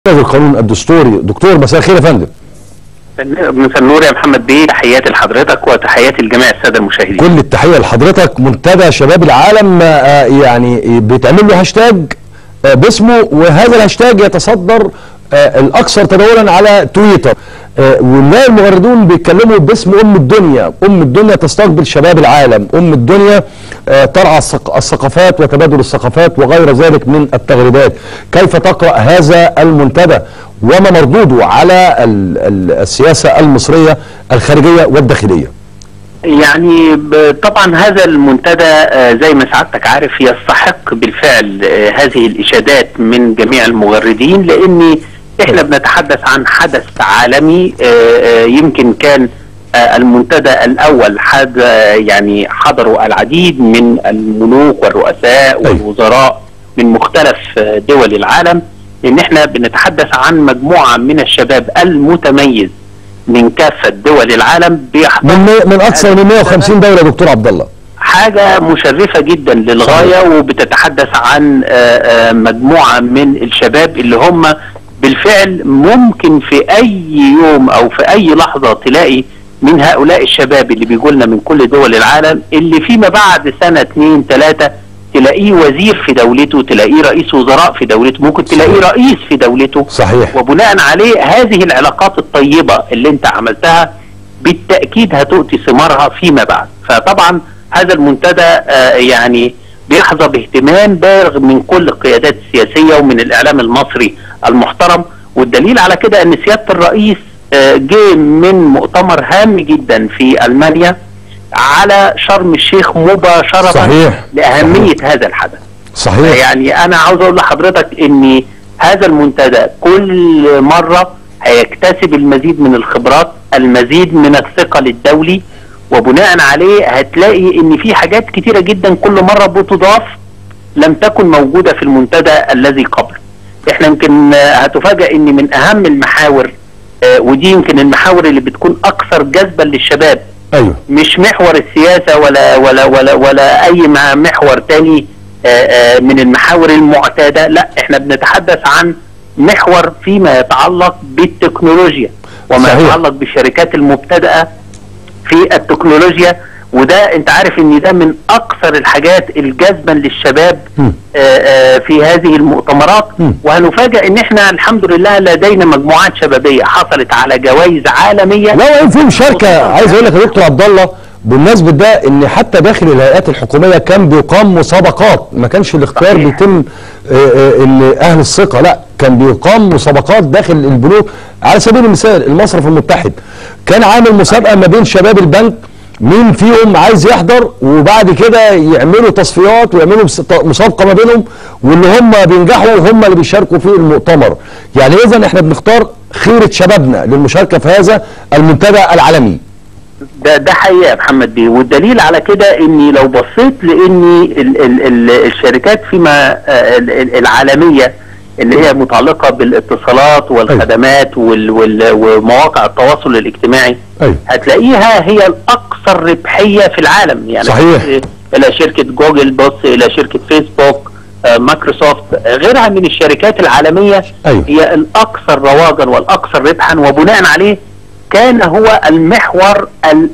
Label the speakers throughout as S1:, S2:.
S1: القانون الدستوري دكتور مساء الخير يا فندم
S2: مساء النور يا محمد بيه تحياتي لحضرتك وتحياتي لجميع الساده المشاهدين
S1: كل التحيه لحضرتك منتدى شباب العالم آه، يعني بيتعمل له هاشتاج آه، باسمه وهذا الهاشتاج يتصدر آه، الاكثر تداولا على تويتر آه، ونلاقي المغردون بيتكلموا باسم ام الدنيا ام الدنيا تستقبل شباب العالم ام الدنيا آه، ترعى الثق- الثقافات وتبادل الثقافات وغير ذلك من التغريدات كيف تقرا هذا المنتدى وما مردوده على ال- ال- السياسه المصريه الخارجيه والداخليه
S2: يعني ب- طبعا هذا المنتدى آه، زي ما سعادتك عارف يستحق بالفعل آه، هذه الاشادات من جميع المغردين لان احنا بنتحدث عن حدث عالمي آه، آه، يمكن كان آه، المنتدى الاول حد آه، يعني حضروا العديد من الملوك والرؤساء والوزراء من مختلف آه، دول العالم لان احنا بنتحدث عن مجموعه من الشباب المتميز من كافه دول العالم بيحضروا
S1: من مي- من اكثر من 150 دوله يا دكتور عبد الله
S2: حاجة مشرفة جدا للغاية وبتتحدث عن آه، آه، مجموعة من الشباب اللي هم بالفعل ممكن في أي يوم أو في أي لحظة تلاقي من هؤلاء الشباب اللي بيقولنا من كل دول العالم اللي فيما بعد سنة اتنين تلاتة تلاقيه وزير في دولته تلاقيه رئيس وزراء في دولته ممكن تلاقيه رئيس في دولته
S1: صحيح
S2: وبناء عليه هذه العلاقات الطيبة اللي انت عملتها بالتأكيد هتؤتي ثمارها فيما بعد فطبعا هذا المنتدى آه، يعني بيحظى باهتمام بالغ من كل القيادات السياسية ومن الإعلام المصري المحترم والدليل على كده أن سيادة الرئيس آه، جه من مؤتمر هام جدا في ألمانيا على شرم الشيخ مباشرة
S1: صحيح.
S2: لأهمية هذا الحدث
S1: صحيح
S2: يعني انا عاوز اقول لحضرتك ان هذا المنتدى كل مره هيكتسب المزيد من الخبرات المزيد من الثقل الدولي وبناء عليه هتلاقي ان في حاجات كتيره جدا كل مره بتضاف لم تكن موجوده في المنتدى الذي قبل احنا يمكن آه، هتفاجئ ان من اهم المحاور آه، ودي يمكن المحاور اللي بتكون اكثر جذبا للشباب
S1: ايوه
S2: مش محور السياسة ولا ولا ولا ولا أي ما- محور تاني آه، آه، من المحاور المعتادة لا احنا بنتحدث عن محور فيما يتعلق بالتكنولوجيا وما
S1: صحيح.
S2: يتعلق بالشركات المبتدئة في التكنولوجيا وده انت عارف ان ده من اكثر الحاجات الجاذبة للشباب
S1: مم.
S2: آه، آه، في هذه المؤتمرات
S1: مم.
S2: وهنفاجئ ان احنا الحمد لله لدينا مجموعات شبابية حصلت على جوائز عالمية
S1: لا وين في مشاركه عايز اقول لك يا دكتور عبد الله بمناسبه ده ان حتى داخل الهيئات الحكوميه كان بيقام مسابقات ما كانش الاختيار
S2: صحيح.
S1: بيتم آه، آه، ان اهل الثقه لا كان بيقام مسابقات داخل البنوك على سبيل المثال المصرف المتحد كان عامل مسابقه ما بين شباب البنك مين فيهم عايز يحضر وبعد كده يعملوا تصفيات ويعملوا مس- مسابقه ما بينهم واللي هم بينجحوا هم اللي بيشاركوا في المؤتمر يعني اذا احنا بنختار خيره شبابنا للمشاركه في هذا المنتدى العالمي
S2: ده ده حقيقه يا محمد بيه والدليل على كده اني لو بصيت لاني ال ال ال الشركات فيما آه، ال- ال- العالميه اللي هي متعلقه بالاتصالات والخدمات وال وال ومواقع التواصل الاجتماعي
S1: أيوة.
S2: هتلاقيها هي الاكثر ربحيه في العالم يعني
S1: صحيح.
S2: بص الى شركه جوجل بص الى شركه فيسبوك آه، مايكروسوفت آه، غيرها من الشركات العالميه
S1: أيوة.
S2: هي الاكثر رواجا والاكثر ربحا وبناء عليه كان هو المحور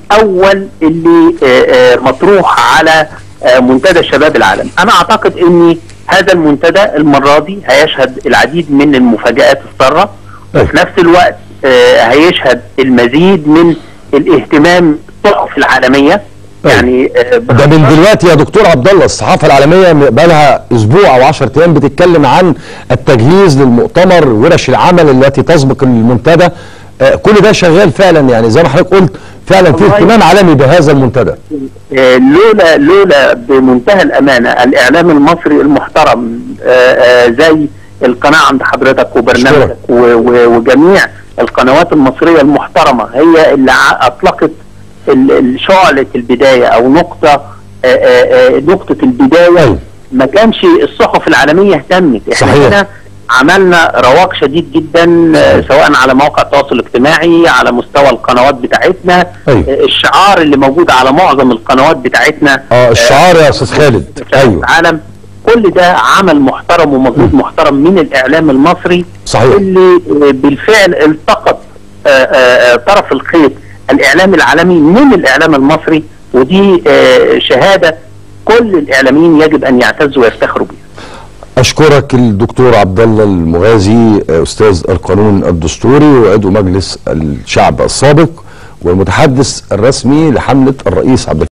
S2: الاول اللي آه، آه، مطروح على آه، منتدى شباب العالم انا اعتقد ان هذا المنتدى المره دي هيشهد العديد من المفاجات الساره
S1: أيوة.
S2: وفي نفس الوقت آه، هيشهد المزيد من الاهتمام الصحف العالميه
S1: أيوة.
S2: يعني آه،
S1: ده من
S2: باختصار-
S1: دلوقتي يا دكتور عبد الله الصحافه العالميه بقى لها اسبوع او 10 ايام بتتكلم عن التجهيز للمؤتمر ورش العمل التي تسبق المنتدى آه، كل ده شغال فعلا يعني زي ما حضرتك قلت فعلا في
S2: والله.
S1: اهتمام عالمي بهذا المنتدى
S2: آه، لولا لولا بمنتهى الامانه الاعلام المصري المحترم آه، آه، زي القناه عند حضرتك وبرنامجك و- و- وجميع القنوات المصريه المحترمه هي اللي ع- اطلقت ال- ال- شعله البدايه او نقطه آه، آه، آه، نقطه البدايه
S1: أيوة.
S2: ما كانش الصحف العالميه اهتمت احنا
S1: صحيح.
S2: هنا عملنا رواق شديد جدا آه، سواء على مواقع التواصل الاجتماعي على مستوى القنوات بتاعتنا
S1: أيوة.
S2: آه، الشعار اللي موجود على معظم القنوات بتاعتنا
S1: اه الشعار يا استاذ خالد
S2: ايوه
S1: ايوه
S2: العالم كل ده عمل محترم ومجهود محترم من الاعلام المصري
S1: صحيح.
S2: اللي بالفعل التقط آه، آه، آه، طرف الخيط الاعلام العالمي من الاعلام المصري ودي آه، شهاده كل الاعلاميين يجب ان يعتزوا ويفتخروا بها
S1: اشكرك الدكتور عبد الله المغازي استاذ القانون الدستوري وعضو مجلس الشعب السابق والمتحدث الرسمي لحمله الرئيس عبد